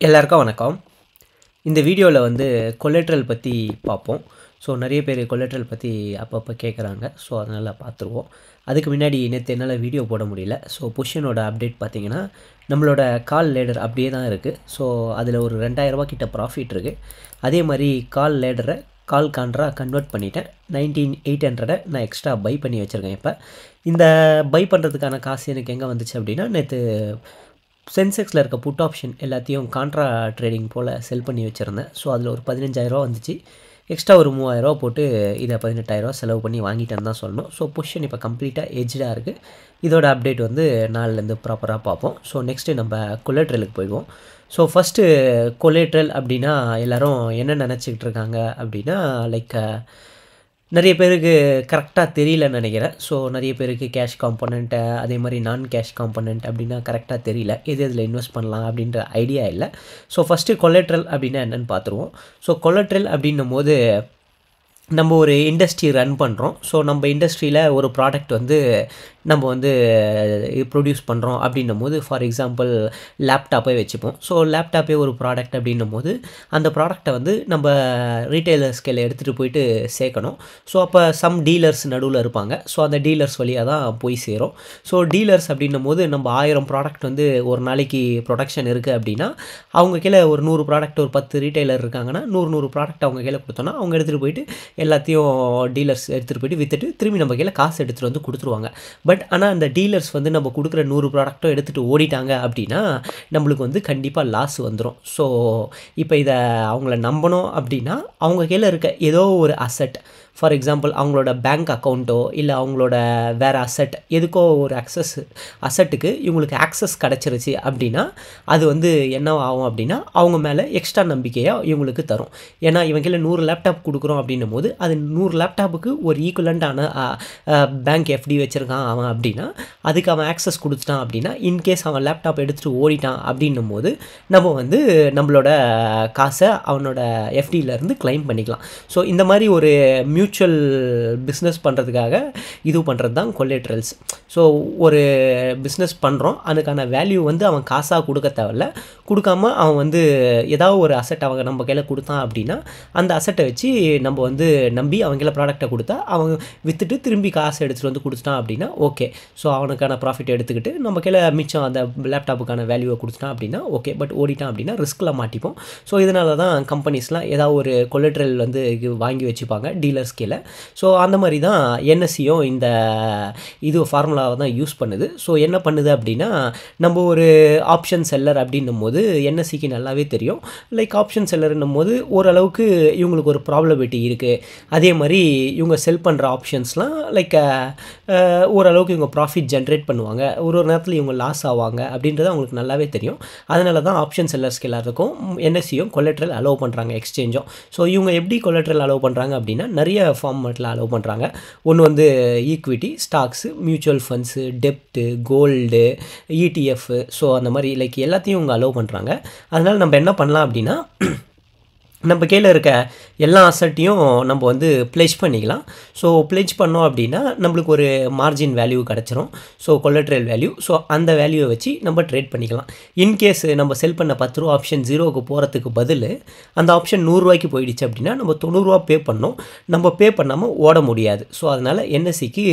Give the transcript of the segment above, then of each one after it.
எல்லாருக்கும் வணக்கம் இந்த வீடியோவில் வந்து கொலேட்ரல் பற்றி பார்ப்போம் ஸோ நிறைய பேர் கொலேட்ரல் பற்றி அப்பப்போ கேட்குறாங்க ஸோ அதனால் பார்த்துருவோம் அதுக்கு முன்னாடி நேற்று என்னால் வீடியோ போட முடியல ஸோ புஷனோட அப்டேட் பார்த்தீங்கன்னா நம்மளோட கால் லேடர் அப்படியே தான் இருக்குது ஸோ அதில் ஒரு ரெண்டாயிரரூபா கிட்ட ப்ராஃபிட் இருக்குது அதே மாதிரி கால் லேடரை கால் கான்ட்ரா கன்வெர்ட் பண்ணிட்டேன் நைன்டீன் எயிட் ஹண்ட்ரடை நான் எக்ஸ்ட்ரா பை பண்ணி வச்சுருக்கேன் இப்போ இந்த பை பண்ணுறதுக்கான காசு எனக்கு எங்கே வந்துச்சு அப்படின்னா நேற்று சென்செக்ஸில் இருக்க புட் ஆப்ஷன் எல்லாத்தையும் கான்ட்ரா ட்ரேடிங் போல் செல் பண்ணி வச்சுருந்தேன் ஸோ அதில் ஒரு பதினஞ்சாயிரரூவா வந்துச்சு எக்ஸ்ட்ரா ஒரு மூவாயிரரூவா போட்டு இதை பதினெட்டாயிரரூவா செலவு பண்ணி வாங்கிட்டேன்னு தான் சொல்லணும் ஸோ பொசிஷன் இப்போ கம்ப்ளீட்டாக எஜ்டாக இருக்குது இதோட அப்டேட் வந்து நாளிலேருந்து ப்ராப்பராக பார்ப்போம் ஸோ நெக்ஸ்ட்டு நம்ம கொலேட்ரலுக்கு போயிடுவோம் ஸோ ஃபஸ்ட்டு கொலேட்ரல் அப்படின்னா எல்லோரும் என்ன நினச்சிக்கிட்டு இருக்காங்க அப்படின்னா லைக் நிறைய பேருக்கு கரெக்டாக தெரியலன்னு நினைக்கிறேன் ஸோ நிறைய பேருக்கு கேஷ் காம்பனண்ட்டு அதே மாதிரி நான் கேஷ் காம்பனண்ட் அப்படின்னா கரெக்டாக தெரியல எது இதில் இன்வெஸ்ட் பண்ணலாம் அப்படின்ற ஐடியா இல்லை ஸோ ஃபஸ்ட்டு கொலட்ரல் அப்படின்னா என்னென்னு பார்த்துருவோம் ஸோ கொலட்ரல் அப்படின்னும் போது நம்ம ஒரு இண்டஸ்ட்ரி ரன் பண்ணுறோம் ஸோ நம்ம இண்டஸ்ட்ரியில் ஒரு ப்ராடக்ட் வந்து நம்ம வந்து ப்ரொடியூஸ் பண்ணுறோம் அப்படின்னும் போது ஃபார் எக்ஸாம்பிள் லேப்டாப்பே வச்சுப்போம் ஸோ லேப்டாப்பே ஒரு ப்ராடக்ட் அப்படின்னும் போது அந்த ப்ராடக்டை வந்து நம்ம ரீட்டைலர்ஸ்கில் எடுத்துகிட்டு போயிட்டு சேர்க்கணும் ஸோ அப்போ சம் டீலர்ஸ் நடுவில் இருப்பாங்க ஸோ அந்த டீலர்ஸ் வழியாக தான் போய் சேரும் ஸோ டீலர்ஸ் அப்படின்னும் போது நம்ம ஆயிரம் ப்ராடக்ட் வந்து ஒரு நாளைக்கு ப்ரொடக்ஷன் இருக்குது அப்படின்னா அவங்க கீழே ஒரு நூறு ப்ராடக்ட் ஒரு பத்து ரீட்டைலர் இருக்காங்கன்னா நூறு நூறு ப்ராடக்ட் அவங்க கீழே கொடுத்தோன்னா அவங்க எடுத்துகிட்டு போயிட்டு எல்லாத்தையும் டீலர்ஸ் எடுத்துகிட்டு போயிட்டு விற்றுட்டு திரும்பி நம்ம கையில் காசு எடுத்துகிட்டு வந்து கொடுத்துருவாங்க பட் ஆனால் அந்த டீலர்ஸ் வந்து நம்ம கொடுக்குற நூறு ப்ராடக்ட்டும் எடுத்துகிட்டு ஓடிட்டாங்க அப்படின்னா நம்மளுக்கு வந்து கண்டிப்பாக லாஸ் வந்துடும் ஸோ இப்போ இதை அவங்கள நம்பணும் அப்படின்னா அவங்க கீழே இருக்க ஏதோ ஒரு அசட் ஃபார் எக்ஸாம்பிள் அவங்களோட பேங்க் அக்கௌண்ட்டோ இல்லை அவங்களோட வேறு அசட் எதுக்கோ ஒரு அக்சஸ் அசட்டுக்கு இவங்களுக்கு ஆக்சஸ் கிடச்சிருச்சு அப்படின்னா அது வந்து என்ன ஆகும் அப்படின்னா அவங்க மேலே எக்ஸ்ட்ரா நம்பிக்கையாக இவங்களுக்கு தரும் ஏன்னா இவங்கள நூறு லேப்டாப் கொடுக்குறோம் அப்படின்னும் போது அது நூறு லேப்டாப்புக்கு ஒரு ஈக்குவலண்ட்டான பேங்க் எஃப்டி வச்சுருக்கான் அவன் அப்படின்னா அதுக்கு அவன் ஆக்சஸ் கொடுத்துட்டான் அப்படின்னா இன்கேஸ் அவன் லேப்டாப் எடுத்துகிட்டு ஓடிட்டான் அப்படின்னும் போது நம்ம வந்து நம்மளோட காசை அவனோட எஃப்டியிலேருந்து கிளைம் பண்ணிக்கலாம் ஸோ இந்த மாதிரி ஒரு மியூச்சுவல் பிஸ்னஸ் பண்ணுறதுக்காக இது பண்ணுறது தான் கொலேட்ரல்ஸ் ஸோ ஒரு பிஸ்னஸ் பண்ணுறோம் அதுக்கான வேல்யூ வந்து அவன் காசாக கொடுக்க தேவையில்ல கொடுக்காம அவன் வந்து ஏதாவது ஒரு அசட் அவங்க நம்ம கையில் கொடுத்தான் அப்படின்னா அந்த அசட்டை வச்சு நம்ம வந்து நம்பி அவங்க கையில் ப்ராடக்ட்டை கொடுத்தா அவன் விற்றுட்டு திரும்பி காசு எடுத்துகிட்டு வந்து கொடுத்துட்டான் அப்படின்னா ஓகே ஸோ அவனுக்கான ப்ராஃபிட் எடுத்துக்கிட்டு நம்ம கையில் மிச்சம் அந்த லேப்டாப்புக்கான வேல்யூவை கொடுத்துட்டான் அப்படின்னா ஓகே பட் ஓடிட்டான் அப்படின்னா ரிஸ்கில் மாட்டிப்போம் ஸோ இதனால தான் கம்பெனிஸ்லாம் ஏதாவது ஒரு கொலட்ரல் வந்து வாங்கி வச்சுப்பாங்க டீலர்ஸ் கீழே ஸோ அந்த மாதிரி தான் என்எஸ்சியும் இந்த இது ஃபார்முலாவை தான் யூஸ் பண்ணுது ஸோ என்ன பண்ணுது அப்படின்னா நம்ம ஒரு ஆப்ஷன் செல்லர் அப்படின்னும் போது என்எஸ்சிக்கு நல்லாவே தெரியும் லைக் ஆப்ஷன் செல்லர்னும் போது ஓரளவுக்கு இவங்களுக்கு ஒரு ப்ராப்ளபிலிட்டி இருக்குது அதே மாதிரி இவங்க செல் பண்ணுற ஆப்ஷன்ஸ்லாம் லைக் ஓரளவுக்கு இவங்க ப்ராஃபிட் ஜென்ரேட் பண்ணுவாங்க ஒரு ஒரு நேரத்தில் இவங்க லாஸ் ஆவாங்க அப்படின்றது அவங்களுக்கு நல்லாவே தெரியும் அதனால தான் ஆப்ஷன் செல்லர்ஸ்க்கு எல்லாத்துக்கும் என்எஸ்சியும் கொலட்ரல் அலோவ் பண்ணுறாங்க எக்ஸ்சேஞ்சும் ஸோ இவங்க எப்படி கொலட்ரல் அலோவ் பண்ணுறாங்க அப்படின்னா நிறைய ஃபார்மேட்டில் அலோவ் பண்ணுறாங்க ஒன்று வந்து ஈக்விட்டி ஸ்டாக்ஸு மியூச்சுவல் ஃபண்ட்ஸு டெப்ட்டு கோல்டு இடிஎஃப் ஸோ அந்த மாதிரி லைக் எல்லாத்தையும் இவங்க அலோவ் பண்ணுறாங்க அதனால் நம்ம என்ன பண்ணலாம் அப்படின்னா நம்ம கீழே இருக்க எல்லா அசட்டையும் நம்ம வந்து ப்ளெஜ் பண்ணிக்கலாம் ஸோ ப்ளெஜ் பண்ணோம் அப்படின்னா நம்மளுக்கு ஒரு மார்ஜின் வேல்யூ கிடச்சிரும் ஸோ கொலட்ரல் வேல்யூ ஸோ அந்த வேல்யூவை வச்சு நம்ம ட்ரேட் பண்ணிக்கலாம் இன்கேஸ் நம்ம செல் பண்ண பத்து ரூபா ஆப்ஷன் ஜீரோவுக்கு போகிறதுக்கு பதில் அந்த ஆப்ஷன் நூறுரூவாய்க்கு போயிடுச்சு அப்படின்னா நம்ம தொண்ணூறுரூவா பே பண்ணோம் நம்ம பே பண்ணாமல் ஓட முடியாது ஸோ அதனால் என்எஸ்சிக்கு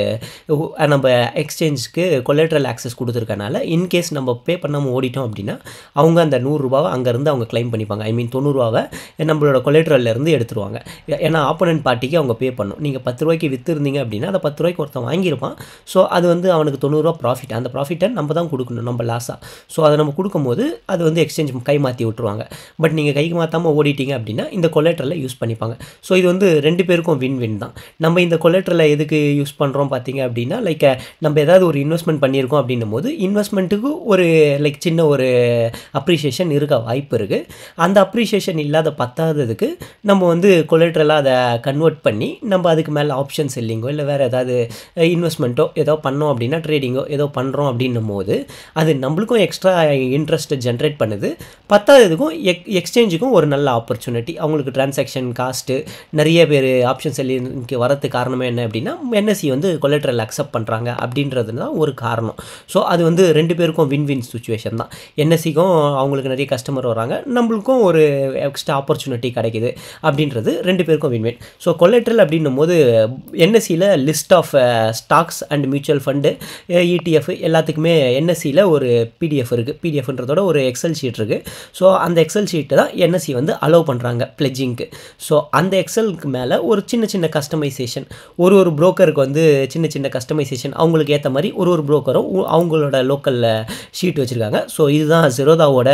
நம்ம எக்ஸ்சேஞ்சுக்கு கொலேட்ரல் ஆக்சஸ் கொடுத்துருக்கனால இன்கேஸ் நம்ம பே பண்ணாமல் ஓடிட்டோம் அப்படின்னா அவங்க அந்த நூறுரூவாவை அங்கேருந்து அவங்க கிளைம் பண்ணிப்பாங்க ஐ மீன் தொண்ணூறுரூவாவை நம்மளோட கொலேட்ரல்லேருந்து எடுத்துருவாங்க ஏன்னா ஆப்போனன்ட் பார்ட்டிக்கு அவங்க பே பண்ணும் நீங்கள் பத்து ரூபாய்க்கு விற்றுருந்தீங்க அப்படின்னா அந்த பத்து ரூபாய்க்கு ஒருத்தன் வாங்கியிருப்பான் ஸோ அது வந்து அவனுக்கு தொண்ணூறுரூவா ப்ராஃபிட் அந்த ப்ராஃபிட்டை நம்ம தான் கொடுக்கணும் நம்ம லாஸாக ஸோ அதை நம்ம கொடுக்கும்போது அது வந்து எக்ஸ்சேஞ்ச் கை மாற்றி விட்டுருவாங்க பட் நீங்கள் கை மாற்றாமல் ஓடிட்டீங்க அப்படின்னா இந்த கொலேட்ரலை யூஸ் பண்ணிப்பாங்க ஸோ இது வந்து ரெண்டு பேருக்கும் வின் வின் தான் நம்ம இந்த கொலேட்ரலை எதுக்கு யூஸ் பண்ணுறோம் பார்த்தீங்க அப்படின்னா லைக் நம்ம ஏதாவது ஒரு இன்வெஸ்ட்மெண்ட் பண்ணியிருக்கோம் அப்படின்னும் போது இன்வெஸ்ட்மெண்ட்டுக்கு ஒரு லைக் சின்ன ஒரு அப்ரிஷியேஷன் இருக்க வாய்ப்பு இருக்குது அந்த அப்ரிஷியேஷன் இல்லாத பத்தாததுக்கு நம்ம வந்து கொலேட்ரலாக அதை கன்வெர்ட் பண்ணி நம்ம அதுக்கு மேலே ஆப்ஷன் செல்லிங்கோ இல்லை வேறு ஏதாவது இன்வெஸ்ட்மெண்ட்டோ ஏதோ பண்ணோம் அப்படின்னா ட்ரேடிங்கோ ஏதோ பண்ணுறோம் அப்படின்னும் போது அது நம்மளுக்கும் எக்ஸ்ட்ரா இன்ட்ரெஸ்ட்டை ஜென்ரேட் பண்ணுது பத்தாததுக்கும் எக் எக்ஸ்சேஞ்சுக்கும் ஒரு நல்ல ஆப்பர்ச்சுனிட்டி அவங்களுக்கு டிரான்சாக்ஷன் காஸ்ட்டு நிறைய பேர் ஆப்ஷன் செல்லிங்க்கு வரதுக்கு காரணமே என்ன அப்படின்னா என்எஸ்சி வந்து கொலேட்ரல் அக்செப்ட் பண்ணுறாங்க அப்படின்றது தான் ஒரு காரணம் ஸோ அது வந்து ரெண்டு பேருக்கும் வின் வின் சுச்சுவேஷன் தான் என்எஸ்சிக்கும் அவங்களுக்கு நிறைய கஸ்டமர் வராங்க நம்மளுக்கும் ஒரு எக்ஸ்ட்ரா ஆப்பர்ச்சுனிட்டி கிடைக்குது அப்படின்றது ரெண்டு பேருக்கும் வின் வின் ஸோ கொலேட்ரல் அப்படின்னும் போது என்எஸ்சியில் list of stocks and mutual fund ETF எல்லாத்துக்குமே என்எஸ்சியில் ஒரு பிடிஎஃப் இருக்குது பிடிஎஃப்ன்றதோட ஒரு எக்ஸல் ஷீட் இருக்குது ஸோ அந்த எக்ஸல் ஷீட்டை தான் என்எஸ்சி வந்து அலோவ் பண்ணுறாங்க பிளெஜிங்க்கு ஸோ அந்த எக்ஸலுக்கு மேலே ஒரு சின்ன சின்ன கஸ்டமைசேஷன் ஒரு ஒரு புரோக்கருக்கு வந்து சின்ன சின்ன கஸ்டமைசேஷன் அவங்களுக்கு ஏற்ற மாதிரி ஒரு ஒரு புரோக்கரும் அவங்களோட லோக்கலில் ஷீட் வச்சுருக்காங்க ஸோ இதுதான் ஜெரோதாவோட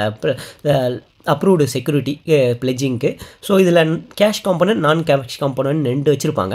அப்ரூவ்டு செக்யூரிட்டி பிளெஜிங்க்கு ஸோ இதில் cash component non cash component ரெண்டு வச்சுருப்பாங்க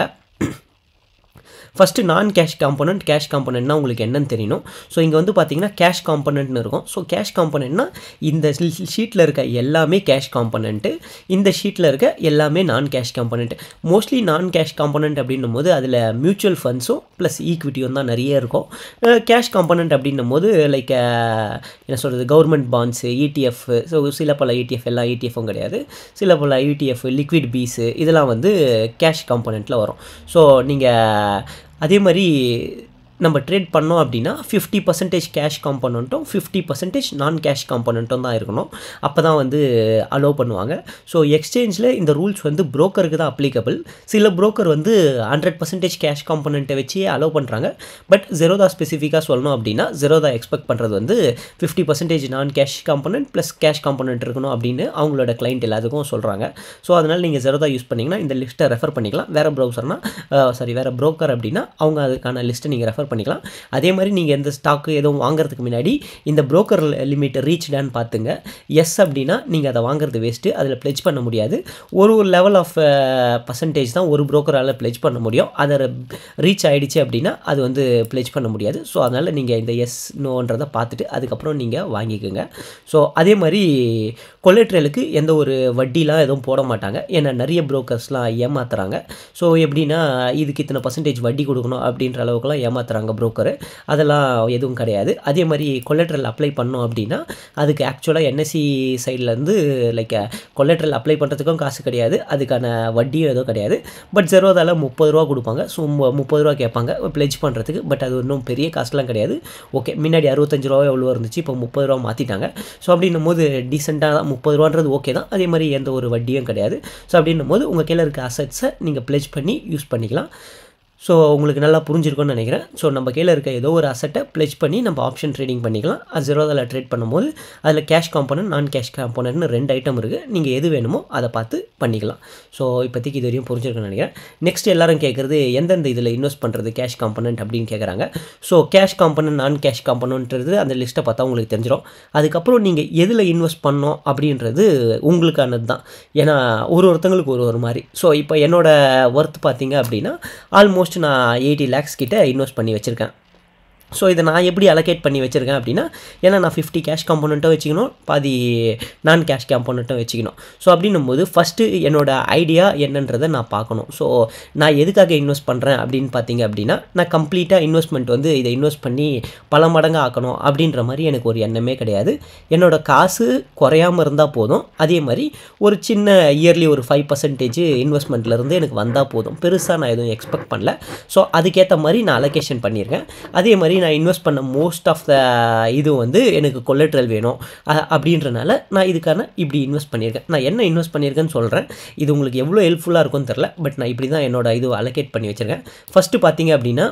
ஃபஸ்ட்டு நான் கேஷ் காம்பனண்ட் கேஷ் காம்பனண்ட்னா உங்களுக்கு என்னன்னு தெரியணும் ஸோ இங்கே வந்து பார்த்தீங்கன்னா கேஷ் காம்பனண்ட்னு இருக்கும் ஸோ கேஷ் காம்பனண்ட்னா இந்த ஷீட்டில் இருக்க எல்லாமே கேஷ் காம்பனண்ட்டு இந்த ஷீட்டில் இருக்க எல்லாமே non cash component mostly non cash component அப்படின்னும் போது அதில் மியூச்சுவல் ஃபண்ட்ஸும் ப்ளஸ் ஈக்விட்டியும் தான் நிறைய இருக்கும் கேஷ் காம்பனண்ட் அப்படின்னும் போது லைக் என்ன சொல்கிறது கவர்மெண்ட் பாண்ட்ஸு இடிஎஃப் ஸோ சில பல இடிஎஃப் எல்லா இடிஎஃப்பும் கிடையாது சில பல இடிஎஃப் லிக்விட் பீஸு இதெல்லாம் வந்து கேஷ் காம்பனண்ட்டில் வரும் ஸோ நீங்கள் அதே மாதிரி நம்ம ட்ரேட் பண்ணோம் அப்படின்னா ஃபிஃப்டி பர்சன்டேஜ் கேஷ் காம்பனண்ட்டும் ஃபிஃப்டி பர்சன்டேஜ் நான் கேஷ் காம்பனண்ட்டும் தான் இருக்கணும் அப்போ தான் வந்து அலோவ் பண்ணுவாங்க ஸோ எக்ஸ்சேஞ்சில் இந்த ரூல்ஸ் வந்து புரோக்கருக்கு தான் அப்ளிகபிள் சில புரோக்கர் வந்து ஹண்ட்ரட் பர்சன்டேஜ் கேஷ் காம்பனண்ட்டை வச்சு அலோவ் பண்ணுறாங்க பட் ஜெரோதா ஸ்பெசிஃபிக்காக சொல்லணும் அப்படின்னா ஜெரோதா எக்ஸ்பெக்ட் பண்ணுறது வந்து fifty percentage non cash component plus cash component இருக்கணும் அப்படின்னு அவங்களோட கிளைண்ட் எல்லாத்துக்கும் சொல்கிறாங்க ஸோ அதனால் நீங்கள் ஜெரோதா யூஸ் பண்ணிங்கன்னா இந்த லிஸ்ட்டை ரெஃபர் பண்ணிக்கலாம் வேறு ப்ரௌசர்னா சாரி வேறு ப்ரோக்கர் அப்படின்னா அவங்க அதுக்கான லிஸ்ட்டை நீங்கள் ரெஃபர் பண்ணிக்கலாம் அதே மாதிரி நீங்கள் எந்த ஸ்டாக்கு எதுவும் வாங்குறதுக்கு முன்னாடி இந்த புரோக்கர் லிமிட் ரீச்டான்னு பார்த்துங்க எஸ் அப்படின்னா நீங்கள் அதை வாங்குறது வேஸ்ட்டு அதில் ப்ளெஜ் பண்ண முடியாது ஒரு ஒரு லெவல் ஆஃப் பர்சன்டேஜ் தான் ஒரு புரோக்கரால் ப்ளெஜ் பண்ண முடியும் அதை ரீச் ஆகிடுச்சு அப்படின்னா அது வந்து ப்ளெஜ் பண்ண முடியாது ஸோ அதனால் நீங்கள் இந்த எஸ் நோன்றதை பார்த்துட்டு அதுக்கப்புறம் நீங்கள் வாங்கிக்கோங்க ஸோ அதே மாதிரி கொலேட்ரலுக்கு எந்த ஒரு வட்டிலாம் எதுவும் போட மாட்டாங்க ஏன்னா நிறைய புரோக்கர்ஸ்லாம் ஏமாத்துறாங்க ஸோ எப்படின்னா இதுக்கு இத்தனை பர்சன்டேஜ் வட்டி கொடுக்கணும் அப்படின்ற அளவுக்குலாம் ஏமாத்துறாங்க புரோக்கரு அதெல்லாம் எதுவும் கிடையாது அதே மாதிரி கொலேட்ரல் அப்ளை பண்ணோம் அப்படின்னா அதுக்கு ஆக்சுவலாக என்எஸ்சி சைட்லேருந்து லைக் கொலேட்ரல் அப்ளை பண்ணுறதுக்கும் காசு கிடையாது அதுக்கான வட்டியும் எதுவும் கிடையாது பட் ஜெரோதாவில் முப்பது ரூபா கொடுப்பாங்க ஸோ முப்பது ரூபா கேட்பாங்க ப்ளெஜ் பண்ணுறதுக்கு பட் அது இன்னும் பெரிய காஸ்ட்லாம் கிடையாது ஓகே முன்னாடி அறுபத்தஞ்சு ரூபா எவ்வளோ இருந்துச்சு இப்போ முப்பது ரூபா மாற்றிட்டாங்க ஸோ அப்படின்னும் போது டீசெண்டாக முப்பது ரூபான்றது ஓகே தான் அதே மாதிரி எந்த ஒரு வட்டியும் கிடையாது ஸோ அப்படின்னும் போது உங்கள் கீழே இருக்க அசட்ஸை நீங்கள் ப்ளெஜ் பண்ணி யூஸ் பண்ணிக்கலாம் ஸோ உங்களுக்கு நல்லா புரிஞ்சிருக்கும்னு நினைக்கிறேன் ஸோ நம்ம கீழே இருக்க ஏதோ ஒரு அசட்டை ப்ளெஜ் பண்ணி நம்ம ஆப்ஷன் ட்ரேடிங் பண்ணிக்கலாம் அது ஜெரோதாவில் ட்ரேட் பண்ணும்போது அதில் கேஷ் காம்பனன்ட் நான் கேஷ் காம்பனன்ட்னு ரெண்டு ஐட்டம் இருக்குது நீங்கள் எது வேணுமோ அதை பார்த்து பண்ணிக்கலாம் ஸோ இப்போதைக்கு இது வரையும் புரிஞ்சிருக்குன்னு நினைக்கிறேன் நெக்ஸ்ட் எல்லாரும் கேட்குறது எந்தெந்த இதில் இன்வெஸ்ட் பண்ணுறது கேஷ் காம்பனன்ட் அப்படின்னு கேட்குறாங்க so cash component non cash காம்பனன்ட்ன்றது அந்த லிஸ்ட்டை பார்த்தா உங்களுக்கு தெரிஞ்சிடும் அதுக்கப்புறம் நீங்கள் எதில் இன்வெஸ்ட் பண்ணோம் அப்படின்றது உங்களுக்கானது தான் ஏன்னா ஒரு ஒருத்தங்களுக்கு ஒரு ஒரு மாதிரி ஸோ இப்போ என்னோட ஒர்த் பார்த்தீங்க அப்படின்னா ஆல்மோஸ்ட் நான் எயிட்டி லேக்ஸ் கிட்ட இன்வெஸ்ட் பண்ணி வச்சுருக்கேன் ஸோ இதை நான் எப்படி அலோகேட் பண்ணி வச்சுருக்கேன் அப்படின்னா ஏன்னா நான் ஃபிஃப்டி கேஷ் காம்போனண்ட்டும் வச்சுக்கணும் பாதி நான் கேஷ் காம்போனண்ட்டும் வச்சுக்கணும் ஸோ அப்படின்னும் போது ஃபஸ்ட்டு என்னோடய ஐடியா என்னன்றதை நான் பார்க்கணும் ஸோ நான் எதுக்காக இன்வெஸ்ட் பண்ணுறேன் அப்படின்னு பார்த்தீங்க அப்படின்னா நான் கம்ப்ளீட்டாக இன்வெஸ்ட்மெண்ட் வந்து இதை இன்வெஸ்ட் பண்ணி பல மடங்கு ஆக்கணும் அப்படின்ற மாதிரி எனக்கு ஒரு எண்ணமே கிடையாது என்னோட காசு குறையாமல் இருந்தால் போதும் அதே மாதிரி ஒரு சின்ன இயர்லி ஒரு ஃபைவ் பர்சன்டேஜ் இன்வெஸ்ட்மெண்ட்லேருந்து எனக்கு வந்தால் போதும் பெருசாக நான் எதுவும் எக்ஸ்பெக்ட் பண்ணல ஸோ அதுக்கேற்ற மாதிரி நான் அலோகேஷன் பண்ணியிருக்கேன் அதே மாதிரி நான் இன்வெஸ்ட் பண்ண மோஸ்ட் ஆஃப் த இது வந்து எனக்கு கொலட்ரல் வேணும் அ- அப்படின்றனால நான் இதுக்கான இப்படி இன்வெஸ்ட் பண்ணியிருக்கேன் நான் என்ன இன்வெஸ்ட் பண்ணியிருக்கேன்னு சொல்கிறேன் இது உங்களுக்கு எவ்வளோ ஹெல்ப்ஃபுல்லாக இருக்கும்னு தெரில பட் நான் இப்படி தான் என்னோட இது அலோகேட் பண்ணி வச்சுருக்கேன் ஃபஸ்ட்டு பார்த்தீங்க அப்படின்னா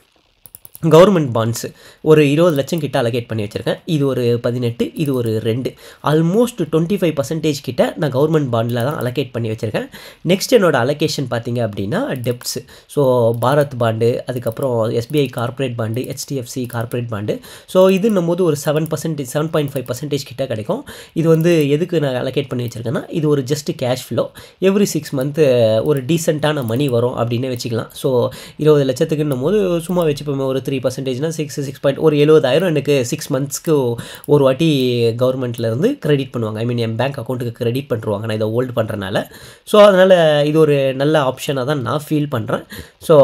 கவர்மெண்ட் பாண்ட்ஸு ஒரு இருபது லட்சம் கிட்ட அலோகேட் பண்ணி வச்சுருக்கேன் இது ஒரு பதினெட்டு இது ஒரு ரெண்டு ஆல்மோஸ்ட் டுவெண்ட்டி ஃபைவ் பர்சன்டேஜ் கிட்ட நான் கவர்மெண்ட் பாண்டில் தான் அலோகேட் பண்ணி வச்சுருக்கேன் நெக்ஸ்ட் என்னோட அலோகேஷன் பார்த்தீங்க அப்படின்னா டெப்ட்ஸு ஸோ பாரத் பாண்டு அதுக்கப்புறம் SBI corporate bond HDFC corporate bond so இதுன்னும் போது ஒரு seven percentage seven point five percentage கிட்ட கிடைக்கும் இது வந்து எதுக்கு நான் அலோகேட் பண்ணி வச்சுருக்கேன்னா இது ஒரு just cash flow every six month ஒரு டீசெண்டான மணி வரும் அப்படின்னு வச்சுக்கலாம் ஸோ இருபது லட்சத்துக்குன்னும் போது சும்மா வச்சுப்போமே ஒரு த்ரீ த்ரீ பர்சன்டேஜ்னா சிக்ஸ் சிக்ஸ் பாயிண்ட் ஒரு எழுபதாயிரம் எனக்கு சிக்ஸ் மந்த்ஸ்க்கு ஒரு வாட்டி கவர்மெண்ட்லேருந்து கிரெடிட் பண்ணுவாங்க ஐ மீன் என் பேங்க் அக்கௌண்ட்டுக்கு கிரெடிட் பண்ணுவாங்க நான் இதை ஹோல்டு பண்ணுறனால ஸோ அதனால் இது ஒரு நல்ல ஆப்ஷனாக தான் நான் ஃபீல் பண்ணுறேன் ஸோ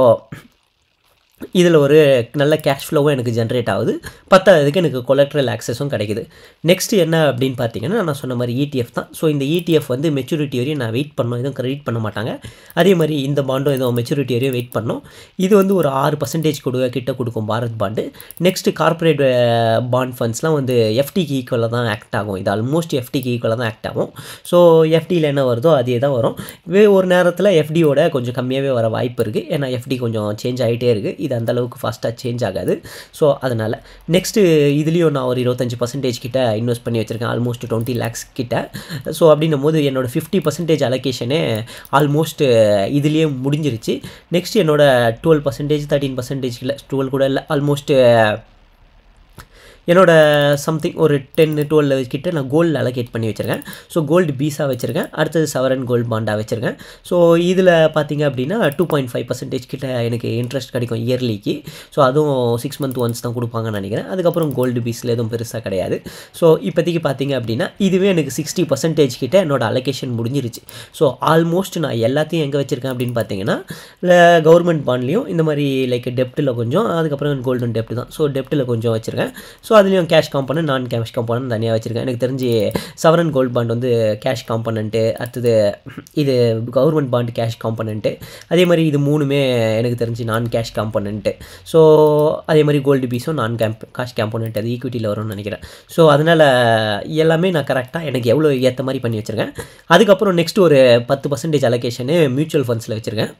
இதில் ஒரு நல்ல கேஷ் ஃப்ளோவும் எனக்கு ஜென்ரேட் ஆகுது பத்தாவதுக்கு எனக்கு கொலக்ட்ரல் ஆக்சஸும் கிடைக்குது நெக்ஸ்ட் என்ன அப்படின்னு பார்த்தீங்கன்னா நான் சொன்ன மாதிரி இடிஎஃப் தான் ஸோ இந்த இடிஎஃப் வந்து மெச்சூரிட்டி வரையும் நான் வெயிட் பண்ணோம் எதுவும் கிரெடிட் பண்ண மாட்டாங்க அதே மாதிரி இந்த பாண்டும் எதுவும் மெச்சூரிட்டி வரையும் வெயிட் பண்ணோம் இது வந்து ஒரு ஆறு பர்சன்டேஜ் கொடு கிட்ட கொடுக்கும் Bharat bond next corporate bond ஃபண்ட்ஸ்லாம் வந்து எஃப்டிக்கு ஈக்குவலாக தான் ஆக்ட் ஆகும் இது ஆல்மோஸ்ட் எஃப்டிக்கு ஈக்குவலாக தான் ஆக்ட் ஆகும் ஸோ எஃப்டியில் என்ன வருதோ அதே தான் வரும் வே ஒரு நேரத்தில் எஃப்டியோட கொஞ்சம் கம்மியாகவே வர வாய்ப்பு இருக்குது ஏன்னா எஃப்டி கொஞ்சம் சேஞ்ச் ஆகிட்டே இருக்குது இது அந்த அளவுக்கு ஃபாஸ்ட்டாக சேஞ்ச் ஆகாது ஸோ அதனால் நெக்ஸ்ட்டு இதுலேயும் நான் ஒரு இருபத்தஞ்சி பர்சன்டேஜ் கிட்ட இன்வெஸ்ட் பண்ணி வச்சுருக்கேன் ஆல்மோஸ்ட் டுவெண்ட்டி லேக்ஸ் கிட்ட ஸோ அப்படின்னும் போது என்னோடய ஃபிஃப்டி பர்சன்டேஜ் அலோகேஷனே ஆல்மோஸ்ட் இதுலேயே முடிஞ்சிருச்சு நெக்ஸ்ட் என்னோட டுவெல் பர்சன்டேஜ் தேர்ட்டீன் பர்சன்டேஜ் இல்லை டுவெல் கூட இல்லை ஆல்மோஸ்ட் என்னோட சம்திங் ஒரு டென் டுவெல் கிட்ட நான் கோல்டு அலோகேட் பண்ணி வச்சுருக்கேன் ஸோ கோல்டு பீஸாக வச்சுருக்கேன் அடுத்தது சவரன் கோல்டு பாண்டாக வச்சுருக்கேன் ஸோ இதில் பார்த்தீங்க அப்படின்னா டூ பாயிண்ட் ஃபைவ் பர்சன்டேஜ் கிட்ட எனக்கு இன்ட்ரெஸ்ட் கிடைக்கும் இயர்லிக்கு ஸோ அதுவும் சிக்ஸ் மந்த் ஒன்ஸ் தான் கொடுப்பாங்கன்னு நினைக்கிறேன் அதுக்கப்புறம் கோல்டு பீஸில் எதுவும் பெருசாக கிடையாது ஸோ இப்போதைக்கு பார்த்தீங்க அப்படின்னா இதுவே எனக்கு சிக்ஸ்டி பர்சன்டேஜ் கிட்ட என்னோட அலோகேஷன் முடிஞ்சிருச்சு ஸோ ஆல்மோஸ்ட் நான் எல்லாத்தையும் எங்கே வச்சுருக்கேன் அப்படின்னு பார்த்தீங்கன்னா கவர்மெண்ட் பாண்ட்லேயும் இந்த மாதிரி லைக் டெப்ட்டில் கொஞ்சம் அதுக்கப்புறம் கோல்டன் டெப்ட் தான் ஸோ டெப்ட்டில் கொஞ்சம் வச்சுருக்கேன் ஸோ அதுலேயும் cash component non cash component தனியாக வச்சுருக்கேன் எனக்கு தெரிஞ்சு சவரன் கோல்ட் பாண்ட் வந்து கேஷ் காம்பனண்ட்டு அடுத்தது இது கவர்மெண்ட் பாண்ட் கேஷ் காம்பனண்ட்டு அதே மாதிரி இது மூணுமே எனக்கு தெரிஞ்சு நான் கேஷ் காம்பனண்ட்டு ஸோ அதே மாதிரி கோல்டு பீஸும் நான் கேம்ப் கேஷ் காம்பனண்ட் அது ஈக்விட்டியில் வரும்னு நினைக்கிறேன் ஸோ அதனால் எல்லாமே நான் கரெக்டாக எனக்கு எவ்வளோ ஏற்ற மாதிரி பண்ணி வச்சுருக்கேன் அதுக்கப்புறம் நெக்ஸ்ட் ஒரு பத்து பர்சன்டேஜ் அலோகேஷனு மியூச்சுவல் ஃபண்ட்ஸில் வச்சுருக்கேன்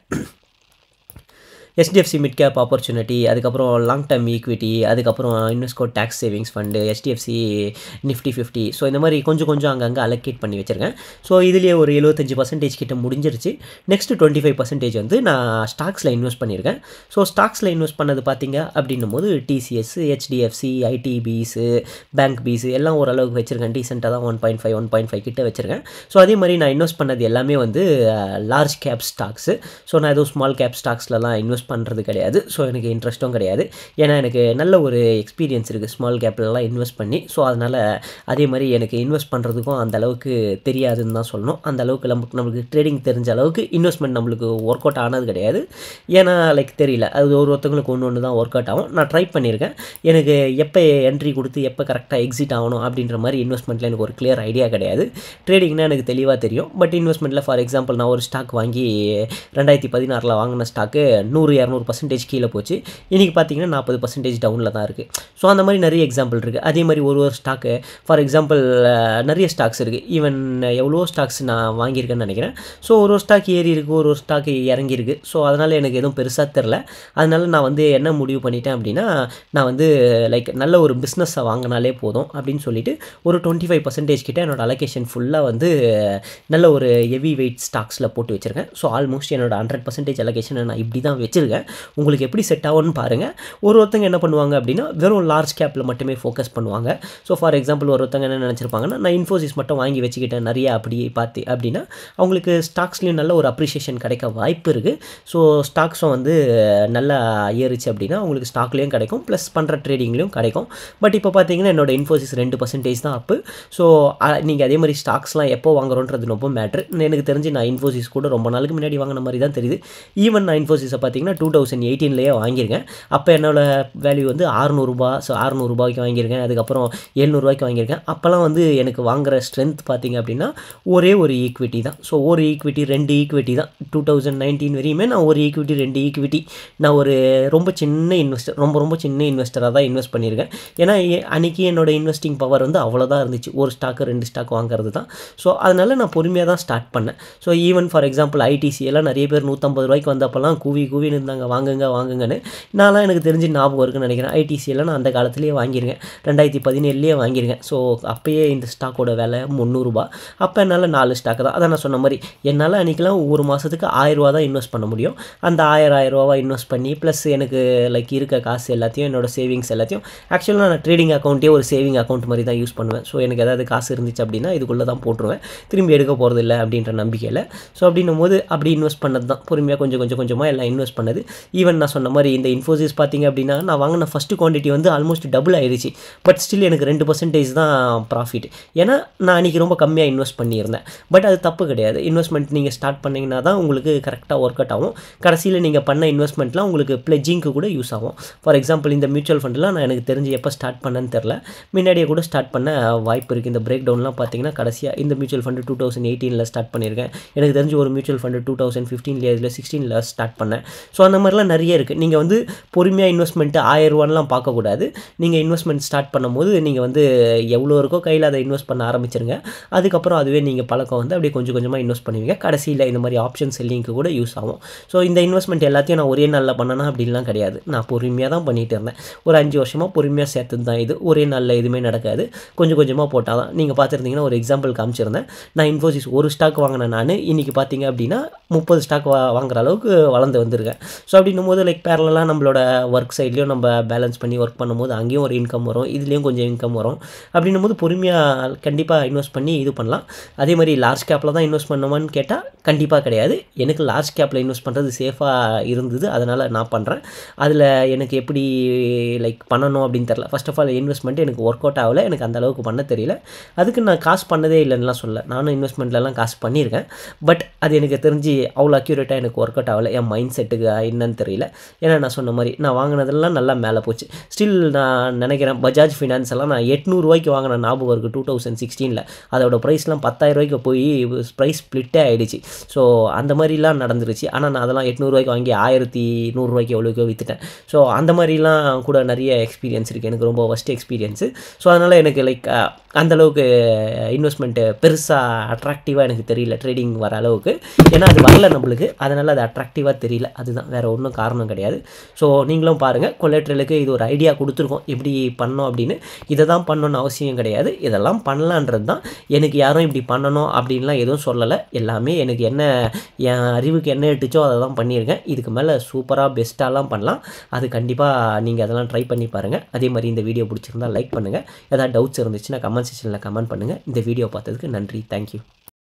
எஸ்டிஎஃப்சி மிட் கேப் ஆப்பர்ச்சுனிட்டி அதுக்கப்புறம் லாங் டேர்ம் ஈக்விட்டி அதுக்கப்புறம் Invesco tax savings fund HDFC Nifty fifty so இந்த மாதிரி கொஞ்சம் கொஞ்சம் அங்கங்கே அலோகேட் பண்ணி வச்சுருக்கேன் ஸோ இதுலேயே ஒரு எழுபத்தஞ்சு பர்சன்டேஜ் கிட்ட முடிஞ்சிருச்சு நெக்ஸ்ட் டுவெண்ட்டி ஃபைவ் பர்சன்டேஜ் வந்து நான் ஸ்டாக்ஸில் இன்வெஸ்ட் பண்ணியிருக்கேன் ஸோ ஸ்டாக்ஸில் இன்வெஸ்ட் பண்ணது பார்த்தீங்க அப்படின்னும் போது டிசிஎஸ் ஹெச்டிஎஃப்சி ஐடிபிஸு பேங்க் பீஸு எல்லாம் ஓரளவுக்கு வச்சுருக்கேன் டீசெண்டாக தான் one point five one point five கிட்ட வச்சுருக்கேன் ஸோ அதே மாதிரி நான் இன்வெஸ்ட் பண்ணது எல்லாமே வந்து லார்ஜ் கேப் ஸ்டாக்ஸு ஸோ நான் எதுவும் ஸ்மால் கேப் ஸ்டாக்ஸ்லலாம் இன்வெஸ்ட் பண்ணுறது கிடையாது ஸோ எனக்கு இன்ட்ரெஸ்ட்டும் கிடையாது ஏன்னா எனக்கு நல்ல ஒரு எக்ஸ்பீரியன்ஸ் இருக்குது ஸ்மால் கேப்லலாம் இன்வெஸ்ட் பண்ணி ஸோ அதனால் அதே மாதிரி எனக்கு இன்வெஸ்ட் பண்ணுறதுக்கும் அந்த அளவுக்கு தெரியாதுன்னு தான் சொல்லணும் அந்த அளவுக்கு நமக்கு நம்மளுக்கு ட்ரேடிங் தெரிஞ்ச அளவுக்கு இன்வெஸ்ட்மெண்ட் நம்மளுக்கு ஒர்க் அவுட் ஆனது கிடையாது ஏன்னா லைக் தெரியல அது ஒரு ஒருத்தவங்களுக்கு ஒன்று ஒன்று தான் ஒர்க் அவுட் ஆகும் நான் ட்ரை பண்ணியிருக்கேன் எனக்கு எப்போ என்ட்ரி கொடுத்து எப்போ கரெக்டாக எக்ஸிட் ஆகணும் அப்படின்ற மாதிரி இன்வெஸ்ட்மெண்ட்டில் எனக்கு ஒரு கிளியர் ஐடியா கிடையாது ட்ரேடிங்னா எனக்கு தெளிவாக தெரியும் பட் இன்வெஸ்ட்மெண்ட்டில் ஃபார் எக்ஸாம்பிள் நான் ஒரு ஸ்டாக் வாங்கி ரெண்டாயிரத்தி பதினாறில் வாங்கின ஸ்டாக்கு நூறு இரநூறு பர்சன்டேஜ் கீழே போச்சு இன்றைக்கி பார்த்தீங்கன்னா நாற்பது பர்சன்டேஜ் டவுனில் தான் இருக்குது ஸோ அந்த மாதிரி நிறைய எக்ஸாம்பிள் இருக்குது அதே மாதிரி ஒரு ஒரு ஸ்டாக்கு ஃபார் எக்ஸாம்பிள் நிறைய ஸ்டாக்ஸ் இருக்குது ஈவன் எவ்வளோ ஸ்டாக்ஸ் நான் வாங்கியிருக்கேன்னு நினைக்கிறேன் ஸோ ஒரு ஒரு ஸ்டாக் ஏறி இருக்குது ஒரு ஒரு ஸ்டாக் இறங்கியிருக்கு ஸோ அதனால் எனக்கு எதுவும் பெருசாக தெரில அதனால் நான் வந்து என்ன முடிவு பண்ணிட்டேன் அப்படின்னா நான் வந்து லைக் நல்ல ஒரு பிஸ்னஸை வாங்கினாலே போதும் அப்படின்னு சொல்லிட்டு ஒரு டுவெண்ட்டி ஃபைவ் பர்சன்டேஜ் கிட்ட என்னோட அலோகேஷன் ஃபுல்லாக வந்து நல்ல ஒரு ஹெவி வெயிட் ஸ்டாக்ஸில் போட்டு வச்சுருக்கேன் ஸோ ஆல்மோஸ்ட் என்னோட ஹண்ட்ரட் பர்சன்டேஜ் அலோகேஷனை நான் இப்படி தான் வச்சுருக்கேன் உங்களுக்கு எப்படி செட் ஆகும்னு பாருங்கள் ஒரு ஒருத்தங்க என்ன பண்ணுவாங்க அப்படின்னா வெறும் லார்ஜ் கேப்பில் மட்டுமே ஃபோக்கஸ் பண்ணுவாங்க ஸோ ஃபார் எக்ஸாம்பிள் ஒரு ஒருத்தங்க என்ன நினச்சிருப்பாங்கன்னா நான் இன்ஃபோசிஸ் மட்டும் வாங்கி வச்சுக்கிட்டேன் நிறைய அப்படி பார்த்து அப்படின்னா அவங்களுக்கு ஸ்டாக்ஸ்லேயும் நல்ல ஒரு அப்ரிஷியேஷன் கிடைக்க வாய்ப்பு இருக்குது ஸோ ஸ்டாக்ஸும் வந்து நல்லா ஏறிச்சு அப்படின்னா உங்களுக்கு ஸ்டாக்லேயும் கிடைக்கும் ப்ளஸ் பண்ணுற ட்ரேடிங்லேயும் கிடைக்கும் பட் இப்போ பார்த்தீங்கன்னா என்னோட இன்ஃபோசிஸ் ரெண்டு பர்சன்டேஜ் தான் அப்பு ஸோ நீங்கள் அதே மாதிரி ஸ்டாக்ஸ்லாம் எப்போ வாங்குறோன்றது ரொம்ப மேட்ரு எனக்கு தெரிஞ்சு நான் இன்ஃபோசிஸ் கூட ரொம்ப நாளுக்கு முன்னாடி வாங்கின மாதிரி தான் தெரியுது ஈவன் நான் இன்ஃபோசிஸை பார்த்தீங்கன்னா டூ தௌசண்ட் எயிட்டீன்லேயே வாங்கியிருக்கேன் அப்போ என்னோட வேல்யூ வந்து ஆறுநூறுபா ஸோ ஆறுநூறுபாய்க்கு வாங்கியிருக்கேன் அதுக்கப்புறம் எழுநூறுபாய்க்கு வாங்கியிருக்கேன் அப்போல்லாம் வந்து எனக்கு வாங்குற ஸ்ட்ரென்த் பார்த்தீங்க அப்படின்னா ஒரே ஒரு ஈக்விட்டி தான் ஸோ ஒரு ஈக்விட்டி ரெண்டு ஈக்விட்டி தான் டூ தௌசண்ட் நைன்டீன் வரையுமே நான் ஒரு ஈக்விட்டி ரெண்டு ஈக்விட்டி நான் ஒரு ரொம்ப சின்ன இன்வெஸ்டர் ரொம்ப ரொம்ப சின்ன இன்வெஸ்டராக தான் இன்வெஸ்ட் பண்ணியிருக்கேன் ஏன்னா எ- அன்னைக்கு என்னோட இன்வெஸ்டிங் பவர் வந்து அவ்வளோதான் இருந்துச்சு ஒரு ஸ்டாக்கு ரெண்டு ஸ்டாக் வாங்குறது தான் ஸோ அதனால நான் பொறுமையாக தான் ஸ்டார்ட் பண்ணேன் so even for example ITC எல்லாம் நிறைய பேர் நூற்றம்பது ரூபாய்க்கு வந்தப்பெல்லாம் கூவி கூவின்னு இருந்தாங்க வாங்குங்க வாங்குங்கன்னு நான்லாம் எனக்கு தெரிஞ்சு ஞாபகம் இருக்குன்னு நினைக்கிறேன் ஐடிசி எல்லாம் நான் அந்த காலத்துலேயே வாங்கியிருக்கேன் ரெண்டாயிரத்தி பதினேழுலேயே வாங்கியிருக்கேன் ஸோ அப்பயே இந்த ஸ்டாக்கோட விலை முந்நூறுரூபா அப்போ என்னால் நாலு ஸ்டாக் தான் அதான் நான் சொன்ன மாதிரி என்னால் அன்றைக்கெலாம் ஒரு மாதத்துக்கு ஆயிரரூவா தான் இன்வெஸ்ட் பண்ண முடியும் அந்த ஆயிரம் ஆயிரரூவா இன்வெஸ்ட் பண்ணி ப்ளஸ் எனக்கு லைக் இருக்க காசு எல்லாத்தையும் என்னோட சேவிங்ஸ் எல்லாத்தையும் ஆக்சுவலாக நான் ட்ரேடிங் அக்கௌண்ட்டே ஒரு சேவிங் அக்கௌண்ட் மாதிரி தான் யூஸ் பண்ணுவேன் ஸோ எனக்கு ஏதாவது காசு இருந்துச்சு அப்படின்னா இதுக்குள்ளே தான் போட்டுருவேன் திரும்பி எடுக்க போகிறது இல்லை அப்படின்ற நம்பிக்கையில் ஸோ அப்படின்னும் போது அப்படி இன்வெஸ்ட் பண்ணது தான் பொறுமையாக கொஞ்சம் கொஞ்சம் கொஞ்சமாக எல்லாம் இன்வெஸ்ட் பண்ணது பண்ணது ஈவன் நான் சொன்ன மாதிரி இந்த இன்ஃபோசிஸ் பார்த்தீங்க அப்படின்னா நான் வாங்கின ஃபஸ்ட்டு குவான்டிட்டி வந்து ஆல்மோஸ்ட் டபுள் ஆயிடுச்சு பட் ஸ்டில் எனக்கு ரெண்டு பர்சன்டேஜ் தான் ப்ராஃபிட் ஏன்னா நான் அன்றைக்கி ரொம்ப கம்மியாக இன்வெஸ்ட் பண்ணியிருந்தேன் பட் அது தப்பு கிடையாது இன்வெஸ்ட்மெண்ட் நீங்கள் ஸ்டார்ட் பண்ணிங்கன்னா தான் உங்களுக்கு கரெக்டாக ஒர்க் அவுட் ஆகும் கடைசியில் நீங்கள் பண்ண இன்வெஸ்ட்மெண்ட்லாம் உங்களுக்கு ப்ளெஜிங்க்கு கூட யூஸ் ஆகும் ஃபார் எக்ஸாம்பிள் இந்த மியூச்சுவல் ஃபண்ட்லாம் நான் எனக்கு தெரிஞ்சு எப்போ ஸ்டார்ட் பண்ணேன்னு தெரில முன்னாடியே கூட ஸ்டார்ட் பண்ண வாய்ப்பு இருக்குது இந்த பிரேக் டவுன்லாம் பார்த்தீங்கன்னா கடைசியாக இந்த மியூச்சுவல் ஃபண்டு டூ தௌசண்ட் எயிட்டீனில் ஸ்டார்ட் பண்ணியிருக்கேன் எனக்கு தெரிஞ்சு ஒரு மியூச்சுவல் ஃபண்டு டூ தௌசண்ட் ஃபிஃப்டீனில் இதில் சிக்ஸ்டீனில் ஸ்டார்ட் பண்ணேன் ஸோ அந்த மாதிரிலாம் நிறைய இருக்குது நீங்கள் வந்து பொறுமையாக இன்வெஸ்ட்மெண்ட்டு ஆயிரரூவான்லாம் பார்க்கக்கூடாது நீங்கள் இன்வெஸ்ட்மெண்ட் ஸ்டார்ட் பண்ணும்போது நீங்கள் வந்து எவ்வளோ இருக்கோ கையில் அதை இன்வெஸ்ட் பண்ண ஆரம்பிச்சிருங்க அதுக்கப்புறம் அதுவே நீங்கள் பழக்கம் வந்து அப்படியே கொஞ்சம் கொஞ்சமாக இன்வெஸ்ட் பண்ணுவீங்க கடைசியில் இந்த மாதிரி ஆப்ஷன் செல்லிங்க்கு கூட யூஸ் ஆகும் ஸோ இந்த இன்வெஸ்ட்மெண்ட் எல்லாத்தையும் நான் ஒரே நாளில் பண்ணனா அப்படின்லாம் கிடையாது நான் பொறுமையாக தான் பண்ணிகிட்டு இருந்தேன் ஒரு அஞ்சு வருஷமாக பொறுமையாக சேர்த்தது தான் இது ஒரே நாளில் எதுவுமே நடக்காது கொஞ்சம் கொஞ்சமாக போட்டால் தான் நீங்கள் பார்த்துருந்தீங்கன்னா ஒரு எக்ஸாம்பிள் காமிச்சிருந்தேன் நான் இன்ஃபோசிஸ் ஒரு ஸ்டாக் வாங்கினேன் நான் இன்றைக்கி பார்த்தீங்க அப்படின்னா முப்பது ஸ்டாக் வா வாங்குற அளவுக்கு வளர்ந்து வந்திருக்கேன் ஸோ அப்படின்னும் போது லைக் பேரலாக நம்மளோட ஒர்க் சைட்லேயும் நம்ம பேலன்ஸ் பண்ணி ஒர்க் பண்ணும்போது அங்கேயும் ஒரு இன்கம் வரும் இதுலேயும் கொஞ்சம் இன்கம் வரும் அப்படின்னும் போது பொறுமையாக கண்டிப்பாக இன்வெஸ்ட் பண்ணி இது பண்ணலாம் அதே மாதிரி லார்ஜ் கேப்பில் தான் இன்வெஸ்ட் பண்ணுமான்னு கேட்டால் கண்டிப்பாக கிடையாது எனக்கு லார்ஜ் கேப்பில் இன்வெஸ்ட் பண்ணுறது சேஃபாக இருந்தது அதனால் நான் பண்ணுறேன் அதில் எனக்கு எப்படி லைக் பண்ணணும் அப்படின்னு தெரில ஃபர்ஸ்ட் ஆஃப் ஆல் இன்வெஸ்ட்மெண்ட் எனக்கு ஒர்க் அவுட் ஆகலை எனக்கு அந்த அளவுக்கு பண்ண தெரியல அதுக்கு நான் காசு பண்ணதே இல்லைன்னுலாம் சொல்ல நானும் இன்வெஸ்ட்மெண்ட்லலாம் காசு பண்ணியிருக்கேன் பட் அது எனக்கு தெரிஞ்சு அவ்வளோ அக்யூரேட்டாக எனக்கு ஒர்க் அவுட் ஆகலை என் மைண்ட் செட்டுக்கு என்னன்னு தெரியல ஏன்னா நான் சொன்ன மாதிரி நான் வாங்கினதெல்லாம் நல்லா மேலே போச்சு ஸ்டில் நான் நினைக்கிறேன் பஜாஜ் ஃபினான்ஸ் எல்லாம் நான் எட்நூறுவாய்க்கு வாங்கின ஞாபகம் இருக்குது டூ தௌசண்ட் சிக்ஸ்டீனில் அதோட ப்ரைஸ்லாம் பத்தாயிரரூவாய்க்கு போய் ப்ரைஸ் ஸ்ப்ளிட்டே ஆகிடுச்சு ஸோ அந்த மாதிரிலாம் நடந்துருச்சு ஆனால் நான் அதெல்லாம் எட்நூறுவாய்க்கு வாங்கி ஆயிரத்தி நூறுரூவாய்க்கு எவ்வளோக்கோ விற்றுட்டேன் ஸோ அந்த மாதிரிலாம் கூட நிறைய எக்ஸ்பீரியன்ஸ் இருக்குது எனக்கு ரொம்ப ஃபஸ்ட் எக்ஸ்பீரியன்ஸு ஸோ அதனால் எனக்கு லைக் அந்தளவுக்கு இன்வெஸ்ட்மெண்ட்டு பெருசாக அட்ராக்டிவாக எனக்கு தெரியல ட்ரேடிங் வர அளவுக்கு ஏன்னா அது வரல நம்மளுக்கு அதனால் அது அட்ராக்டிவாக தெரியல அதுதான் வேறு ஒன்றும் காரணம் கிடையாது ஸோ நீங்களும் பாருங்கள் கொலேட்ரலுக்கு இது ஒரு ஐடியா கொடுத்துருக்கோம் எப்படி பண்ணோம் அப்படின்னு இதை தான் பண்ணணும்னு அவசியம் கிடையாது இதெல்லாம் பண்ணலான்றது தான் எனக்கு யாரும் இப்படி பண்ணணும் அப்படின்லாம் எதுவும் சொல்லலை எல்லாமே எனக்கு என்ன என் அறிவுக்கு என்ன எட்டுச்சோ அதை தான் பண்ணியிருக்கேன் இதுக்கு மேலே சூப்பராக பெஸ்ட்டாலாம் பண்ணலாம் அது கண்டிப்பாக நீங்கள் அதெல்லாம் ட்ரை பண்ணி பாருங்கள் அதே மாதிரி இந்த வீடியோ பிடிச்சிருந்தா லைக் பண்ணுங்கள் ஏதாவது டவுட்ஸ் இருந்துச்சுன்னா கமெண்ட் செக்ஷனில் கமெண்ட் பண்ணுங்கள் இந்த வீடியோ பார்த்ததுக்கு நன்றி தேங்க்யூ